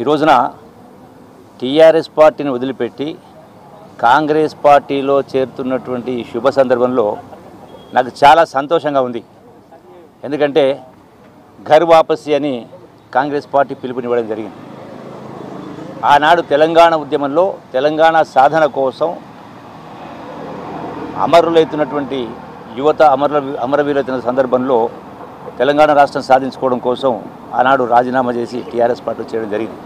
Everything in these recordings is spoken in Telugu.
రోజున టీఆర్ఎస్ పార్టీని వదిలిపెట్టి కాంగ్రెస్ పార్టీలో చేరుతున్నటువంటి ఈ శుభ సందర్భంలో నాకు చాలా సంతోషంగా ఉంది ఎందుకంటే ఘర్ వాపసి అని కాంగ్రెస్ పార్టీ పిలుపునివ్వడం జరిగింది ఆనాడు తెలంగాణ ఉద్యమంలో తెలంగాణ సాధన కోసం అమరులైతున్నటువంటి యువత అమరుల అమరవీరులైతున్న సందర్భంలో తెలంగాణ రాష్ట్రం సాధించుకోవడం కోసం ఆనాడు రాజీనామా చేసి టీఆర్ఎస్ పార్టీ చేయడం జరిగింది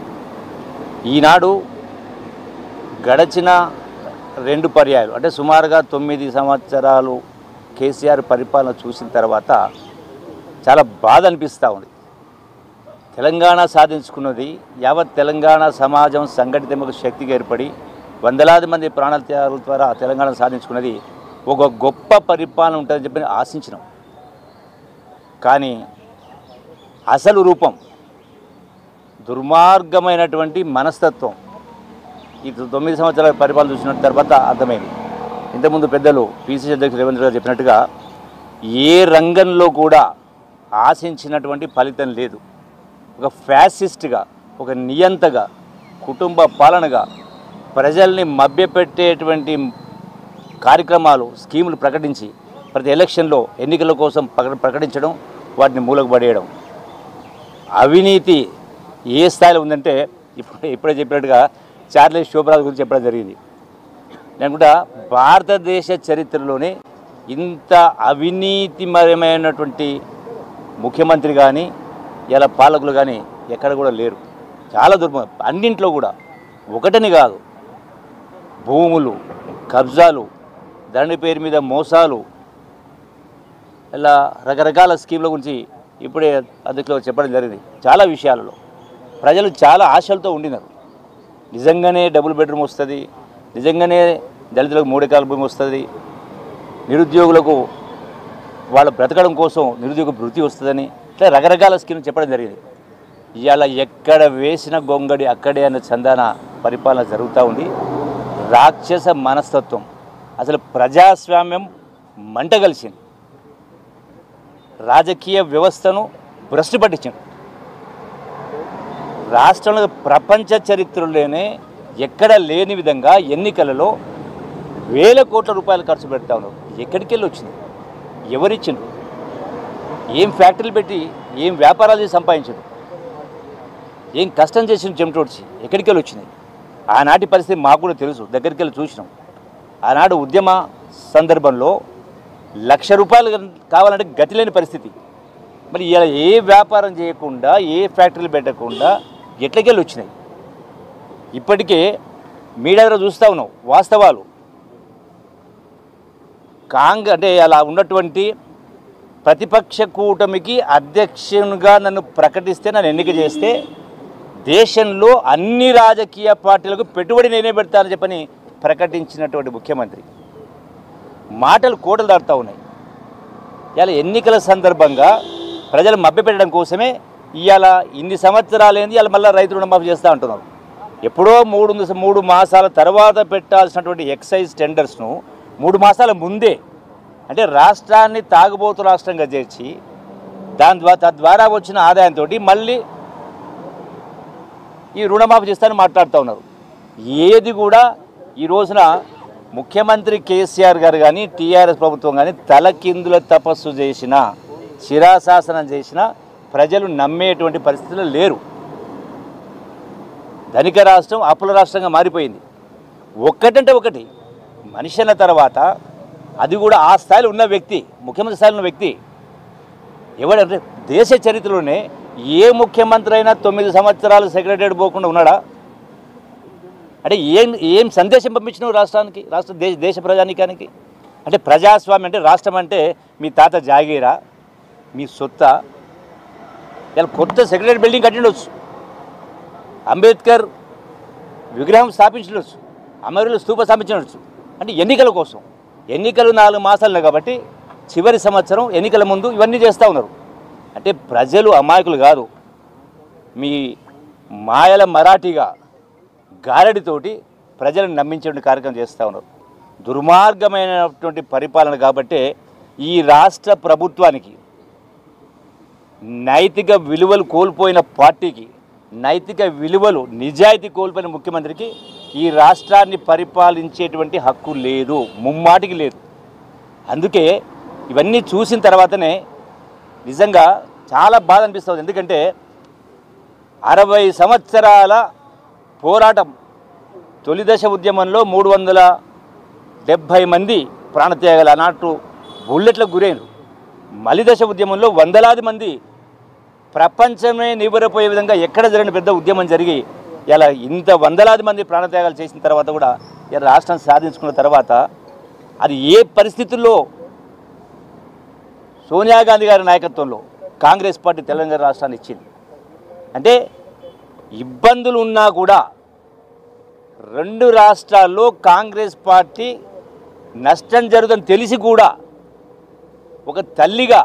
ఈనాడు గడచిన రెండు పర్యాయాలు అంటే సుమారుగా తొమ్మిది సంవత్సరాలు కేసీఆర్ పరిపాలన చూసిన తర్వాత చాలా బాధ అనిపిస్తూ ఉంది తెలంగాణ సాధించుకున్నది యావత్ తెలంగాణ సమాజం సంఘటితముకు శక్తిగా ఏర్పడి వందలాది మంది ప్రాణాల త్యాగాల ద్వారా తెలంగాణ సాధించుకున్నది ఒక గొప్ప పరిపాలన ఉంటుందని చెప్పి ఆశించినాం కానీ అసలు రూపం దుర్మార్గమైనటువంటి మనస్తత్వం ఈ తొమ్మిది సంవత్సరాల పరిపాలన చూసిన తర్వాత అర్థమైంది ఇంతకుముందు పెద్దలు పిసిసి అధ్యక్షుడు రేవంత్ గారు చెప్పినట్టుగా ఏ రంగంలో కూడా ఆశించినటువంటి ఫలితం లేదు ఒక ఫ్యాసిస్ట్గా ఒక నియంతగా కుటుంబ పాలనగా ప్రజల్ని మభ్యపెట్టేటువంటి కార్యక్రమాలు స్కీములు ప్రకటించి ప్రతి ఎలక్షన్లో ఎన్నికల కోసం ప్రక- ప్రకటించడం వాటిని మూలకు పడేయడం అవినీతి ఏ స్థాయిలో ఉందంటే ఇప్పుడు ఇప్పుడే చెప్పినట్టుగా చార్లెస్ శోభరాజ్ గురించి చెప్పడం జరిగింది నేను కూడా భారతదేశ చరిత్రలోనే ఇంత అవినీతిమయమైనటువంటి ముఖ్యమంత్రి కానీ ఇలా పాలకులు కానీ ఎక్కడ కూడా లేరు చాలా దుర్మం అన్నింట్లో కూడా ఒకటని కాదు భూములు కబ్జాలు దండి పేరు మీద మోసాలు ఇలా రకరకాల స్కీమ్ల గురించి ఇప్పుడే అధ్యక్షులు చెప్పడం జరిగింది చాలా విషయాలలో ప్రజలు చాలా ఆశలతో ఉండినారు నిజంగానే డబుల్ బెడ్రూమ్ వస్తుంది నిజంగానే దళితులకు మూడెకాల భూమి వస్తుంది నిరుద్యోగులకు వాళ్ళ బ్రతకడం కోసం నిరుద్యోగ వృత్తి వస్తుందని ఇట్లా రకరకాల స్కీమ్లు చెప్పడం జరిగింది ఇవాళ ఎక్కడ వేసిన గొంగడి అక్కడే అన్న చందాన పరిపాలన జరుగుతూ ఉంది రాక్షస మనస్తత్వం అసలు ప్రజాస్వామ్యం మంటగలిసింది రాజకీయ వ్యవస్థను భ్రష్టు పట్టించింది రాష్ట్రంలో ప్రపంచ చరిత్రలోనే ఎక్కడ లేని విధంగా ఎన్నికలలో వేల కోట్ల రూపాయలు ఖర్చు పెడతా ఉన్నారు ఎక్కడికి వెళ్ళి వచ్చింది ఎవరిచ్చిండ్రు ఏం ఫ్యాక్టరీలు పెట్టి ఏం వ్యాపారాలు చేసి సంపాదించారు ఏం కష్టం చేసిన చెమటోడ్చి ఎక్కడికి వెళ్ళి వచ్చినాయి ఆనాటి పరిస్థితి మాకు కూడా తెలుసు దగ్గరికి వెళ్ళి చూసినాం ఆనాడు ఉద్యమ సందర్భంలో లక్ష రూపాయలు కావాలంటే గతి లేని పరిస్థితి మరి ఇలా ఏ వ్యాపారం చేయకుండా ఏ ఫ్యాక్టరీలు పెట్టకుండా ఎట్లకెళ్ళి వచ్చినాయి ఇప్పటికే మీడియా దగ్గర చూస్తూ ఉన్నాం వాస్తవాలు కాంగ్ అంటే అలా ఉన్నటువంటి ప్రతిపక్ష కూటమికి అధ్యక్షునిగా నన్ను ప్రకటిస్తే నన్ను ఎన్నిక చేస్తే దేశంలో అన్ని రాజకీయ పార్టీలకు పెట్టుబడి నేనే పెడతానని చెప్పని ప్రకటించినటువంటి ముఖ్యమంత్రి మాటలు కోటలు దాటుతూ ఉన్నాయి ఇవాళ ఎన్నికల సందర్భంగా ప్రజలు మభ్యపెట్టడం కోసమే ఇవాళ ఇన్ని సంవత్సరాలైంది ఇవాళ మళ్ళీ రైతు రుణమాఫీ చేస్తూ అంటున్నారు ఎప్పుడో మూడు మూడు మాసాల తర్వాత పెట్టాల్సినటువంటి ఎక్సైజ్ టెండర్స్ను మూడు మాసాల ముందే అంటే రాష్ట్రాన్ని తాగుబోతు రాష్ట్రంగా చేర్చి దాని ద్వారా తద్వారా వచ్చిన ఆదాయంతో మళ్ళీ ఈ రుణమాఫీ చేస్తానని మాట్లాడుతూ ఉన్నారు ఏది కూడా ఈ రోజున ముఖ్యమంత్రి కేసీఆర్ గారు కానీ టీఆర్ఎస్ ప్రభుత్వం కానీ తలకిందుల తపస్సు చేసిన శిరాశాసనం చేసిన ప్రజలు నమ్మేటువంటి పరిస్థితులు లేరు ధనిక రాష్ట్రం అప్పుల రాష్ట్రంగా మారిపోయింది ఒక్కటంటే ఒకటి మనిషి అన్న తర్వాత అది కూడా ఆ స్థాయిలో ఉన్న వ్యక్తి ముఖ్యమంత్రి స్థాయిలో ఉన్న వ్యక్తి ఎవడంటే దేశ చరిత్రలోనే ఏ ముఖ్యమంత్రి అయినా తొమ్మిది సంవత్సరాలు సెక్రటరీ పోకుండా ఉన్నాడా అంటే ఏం ఏం సందేశం పంపించినావు రాష్ట్రానికి రాష్ట్ర దేశ దేశ ప్రజానికానికి అంటే ప్రజాస్వామ్యం అంటే రాష్ట్రం అంటే మీ తాత జాగీరా మీ సొత్త ఇలా కొత్త సెక్రటరీ బిల్డింగ్ కట్టిండొచ్చు అంబేద్కర్ విగ్రహం స్థాపించవచ్చు అమరులు స్తూప స్థాపించవచ్చు అంటే ఎన్నికల కోసం ఎన్నికలు నాలుగు మాసాలు కాబట్టి చివరి సంవత్సరం ఎన్నికల ముందు ఇవన్నీ చేస్తూ ఉన్నారు అంటే ప్రజలు అమాయకులు కాదు మీ మాయల మరాఠీగా గారడితోటి ప్రజలను నమ్మించే కార్యక్రమం చేస్తూ ఉన్నారు దుర్మార్గమైనటువంటి పరిపాలన కాబట్టే ఈ రాష్ట్ర ప్రభుత్వానికి నైతిక విలువలు కోల్పోయిన పార్టీకి నైతిక విలువలు నిజాయితీ కోల్పోయిన ముఖ్యమంత్రికి ఈ రాష్ట్రాన్ని పరిపాలించేటువంటి హక్కు లేదు ముమ్మాటికి లేదు అందుకే ఇవన్నీ చూసిన తర్వాతనే నిజంగా చాలా బాధ అనిపిస్తుంది ఎందుకంటే అరవై సంవత్సరాల పోరాటం తొలి దశ ఉద్యమంలో మూడు వందల డెబ్భై మంది ప్రాణత్యాగాలు అన్నట్టు బుల్లెట్లకు గురైనరు మలి దశ ఉద్యమంలో వందలాది మంది ప్రపంచమే నివ్వరపోయే విధంగా ఎక్కడ జరిగిన పెద్ద ఉద్యమం జరిగి ఇలా ఇంత వందలాది మంది ప్రాణత్యాగాలు చేసిన తర్వాత కూడా ఇలా రాష్ట్రం సాధించుకున్న తర్వాత అది ఏ పరిస్థితుల్లో సోనియా గాంధీ గారి నాయకత్వంలో కాంగ్రెస్ పార్టీ తెలంగాణ రాష్ట్రాన్ని ఇచ్చింది అంటే ఇబ్బందులు ఉన్నా కూడా రెండు రాష్ట్రాల్లో కాంగ్రెస్ పార్టీ నష్టం జరుగుతుందని తెలిసి కూడా ఒక తల్లిగా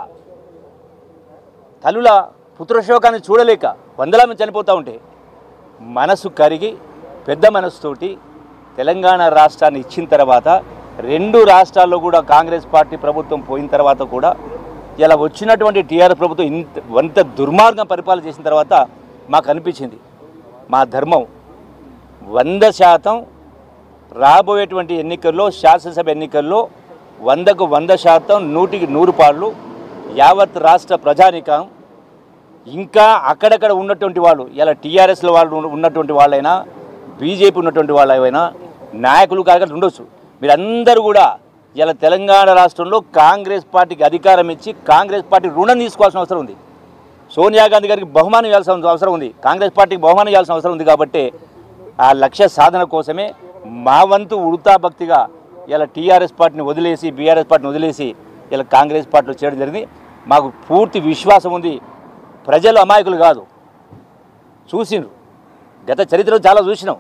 తల్లుల పుత్రశోకాన్ని చూడలేక వందల మంది చనిపోతూ ఉంటే మనసు కరిగి పెద్ద మనసుతోటి తెలంగాణ రాష్ట్రాన్ని ఇచ్చిన తర్వాత రెండు రాష్ట్రాల్లో కూడా కాంగ్రెస్ పార్టీ ప్రభుత్వం పోయిన తర్వాత కూడా ఇలా వచ్చినటువంటి టీఆర్ ప్రభుత్వం ఇంత వంత దుర్మార్గం పరిపాలన చేసిన తర్వాత మాకు అనిపించింది మా ధర్మం వంద శాతం రాబోయేటువంటి ఎన్నికల్లో శాసనసభ ఎన్నికల్లో వందకు వంద శాతం నూటికి నూరు పాళ్ళు యావత్ రాష్ట్ర ప్రజానికం ఇంకా అక్కడక్కడ ఉన్నటువంటి వాళ్ళు ఇలా టీఆర్ఎస్లో వాళ్ళు ఉన్న- ఉన్నటువంటి వాళ్ళైనా బీజేపీ ఉన్నటువంటి వాళ్ళైనా నాయకులు కాక ఉండొచ్చు మీరందరూ కూడా ఇలా తెలంగాణ రాష్ట్రంలో కాంగ్రెస్ పార్టీకి అధికారం ఇచ్చి కాంగ్రెస్ పార్టీ రుణం తీసుకోవాల్సిన అవసరం ఉంది సోనియా గాంధీ గారికి బహుమానం ఇవ్వాల్సిన అవసరం ఉంది కాంగ్రెస్ పార్టీకి బహుమానం ఇవ్వాల్సిన అవసరం ఉంది కాబట్టి ఆ లక్ష్య సాధన కోసమే మా వంతు ఉడతా భక్తిగా ఇలా టీఆర్ఎస్ పార్టీని వదిలేసి బీఆర్ఎస్ పార్టీని వదిలేసి ఇలా కాంగ్రెస్ పార్టీలో చేయడం జరిగింది మాకు పూర్తి విశ్వాసం ఉంది ప్రజలు అమాయకులు కాదు చూసిండ్రు గత చరిత్రలో చాలా చూసినాం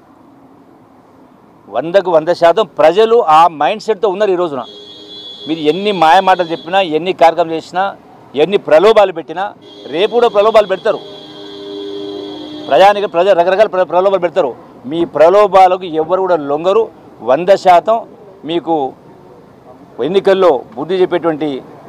వందకు వంద శాతం ప్రజలు ఆ మైండ్ సెట్తో ఉన్నారు ఈ రోజున మీరు ఎన్ని మాయమాటలు చెప్పినా ఎన్ని కార్యక్రమం చేసినా ఎన్ని ప్రలోభాలు పెట్టినా రేపు కూడా ప్రలోభాలు పెడతారు ప్రజానికి ప్రజ రకరకాల ప్ర- ప్రలోభాలు పెడతారు మీ ప్రలోభాలకు ఎవరు కూడా లొంగరు వంద శాతం మీకు ఎన్నికల్లో బుద్ధి చెప్పేటువంటి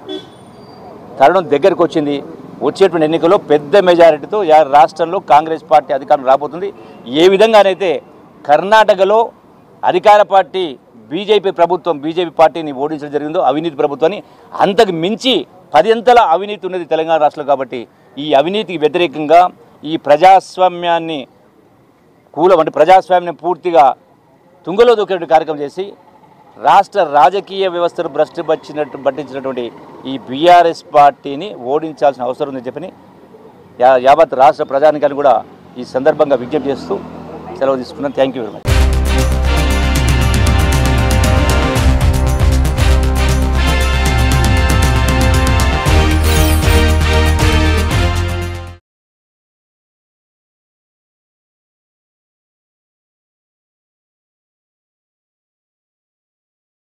తరుణం దగ్గరకు వచ్చింది వచ్చేటువంటి ఎన్నికల్లో పెద్ద మెజారిటీతో యా- రాష్ట్రంలో కాంగ్రెస్ పార్టీ అధికారం రాబోతుంది ఏ విధంగానైతే కర్ణాటకలో అధికార పార్టీ బీజేపీ ప్రభుత్వం బీజేపీ పార్టీని ఓడించడం జరిగిందో అవినీతి ప్రభుత్వాన్ని అంతకు మించి పదింతల అవినీతి ఉన్నది తెలంగాణ రాష్ట్రంలో కాబట్టి ఈ అవినీతికి వ్యతిరేకంగా ఈ ప్రజాస్వామ్యాన్ని కూలం అంటే ప్రజాస్వామ్యం పూర్తిగా తుంగలో దొక్కేటువంటి కార్యక్రమం చేసి రాష్ట్ర రాజకీయ వ్యవస్థను భ్రష్టు పట్టినట్టు పట్టించినటువంటి ఈ బీఆర్ఎస్ పార్టీని ఓడించాల్సిన అవసరం ఉందని చెప్పని యా- యావత్ రాష్ట్ర ప్రజానికాన్ని కూడా ఈ సందర్భంగా విజ్ఞప్తి చేస్తూ సెలవు తీసుకున్నాను థ్యాంక్ యూ వెరీ మచ్